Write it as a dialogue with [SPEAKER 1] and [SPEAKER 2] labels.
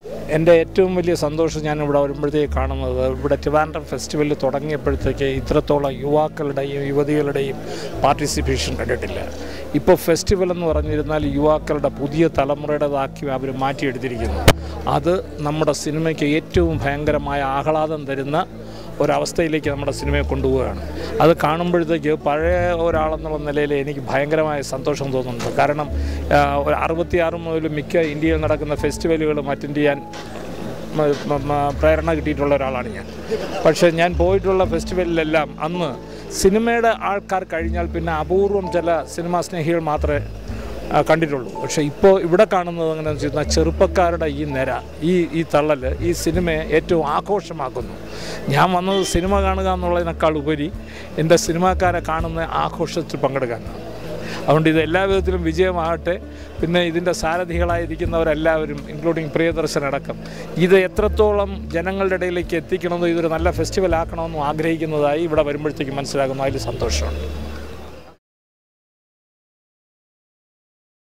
[SPEAKER 1] എൻ്റെ ഏറ്റവും വലിയ സന്തോഷം ഞാൻ ഇവിടെ വരുമ്പോഴത്തേക്ക് കാണുന്നത് ഇവിടെ ട്രിവാൻഡ്രം ഫെസ്റ്റിവൽ തുടങ്ങിയപ്പോഴത്തേക്ക് ഇത്രത്തോളം യുവാക്കളുടെയും യുവതികളുടെയും പാർട്ടിസിപ്പേഷൻ കണ്ടിട്ടില്ല ഇപ്പോൾ ഫെസ്റ്റിവൽ എന്ന് പറഞ്ഞിരുന്നാൽ യുവാക്കളുടെ പുതിയ തലമുറയുടേതാക്കി അവർ മാറ്റിയെടുത്തിരിക്കുന്നു അത് നമ്മുടെ സിനിമയ്ക്ക് ഏറ്റവും ഭയങ്കരമായ ആഹ്ലാദം തരുന്ന ഒരവസ്ഥയിലേക്ക് നമ്മുടെ സിനിമയെ കൊണ്ടുപോവുകയാണ് അത് കാണുമ്പോഴത്തേക്ക് പഴയ ഒരാളെന്നുള്ള നിലയിൽ എനിക്ക് ഭയങ്കരമായ സന്തോഷം തോന്നുന്നുണ്ട് കാരണം ആ, ഒരു അറുപത്തിയാറ് മുതൽ മിക്ക ഇന്ത്യയിൽ നടക്കുന്ന ഫെസ്റ്റിവലുകളും അറ്റൻഡ് ചെയ്യാൻ മ- മ- മ- പ്രേരണ കിട്ടിയിട്ടുള്ള ഒരാളാണ് ഞാൻ പക്ഷേ ഞാൻ പോയിട്ടുള്ള ഫെസ്റ്റിവലിലെല്ലാം അന്ന് സിനിമയുടെ ആൾക്കാർ കഴിഞ്ഞാൽ പിന്നെ അപൂർവം ചില സിനിമാ സ്നേഹികൾ മാത്രമേ ആ, കണ്ടിട്ടുള്ളൂ പക്ഷേ ഇപ്പോൾ ഇവിടെ കാണുന്നത് എങ്ങനെയാണെന്ന് വെച്ച് കഴിഞ്ഞാൽ ചെറുപ്പക്കാരുടെ ഈ നിര ഈ ഈ തള്ളൽ ഈ സിനിമയെ ഏറ്റവും ആഘോഷമാക്കുന്നു ഞാൻ വന്നത് സിനിമ കാണുക എന്നുള്ളതിനേക്കാൾ ഉപരി എൻ്റെ സിനിമാക്കാരെ കാണുന്ന ആഘോഷത്തിൽ പങ്കെടുക്കാനാണ് അതുകൊണ്ട് ഇത് എല്ലാ വിധത്തിലും വിജയമാകട്ടെ പിന്നെ ഇതിൻ്റെ സാരഥികളായിരിക്കുന്നവരെല്ലാവരും ഇൻക്ലൂഡിങ് പ്രിയദർശൻ അടക്കം ഇത് എത്രത്തോളം ജനങ്ങളുടെ ഇടയിലേക്ക് എത്തിക്കണമെന്നും ഇതൊരു നല്ല ഫെസ്റ്റിവൽ ആക്കണമെന്നും ആഗ്രഹിക്കുന്നതായി ഇവിടെ വരുമ്പോഴത്തേക്ക് മനസ്സിലാക്കുന്നു അതിൽ സന്തോഷമുണ്ട്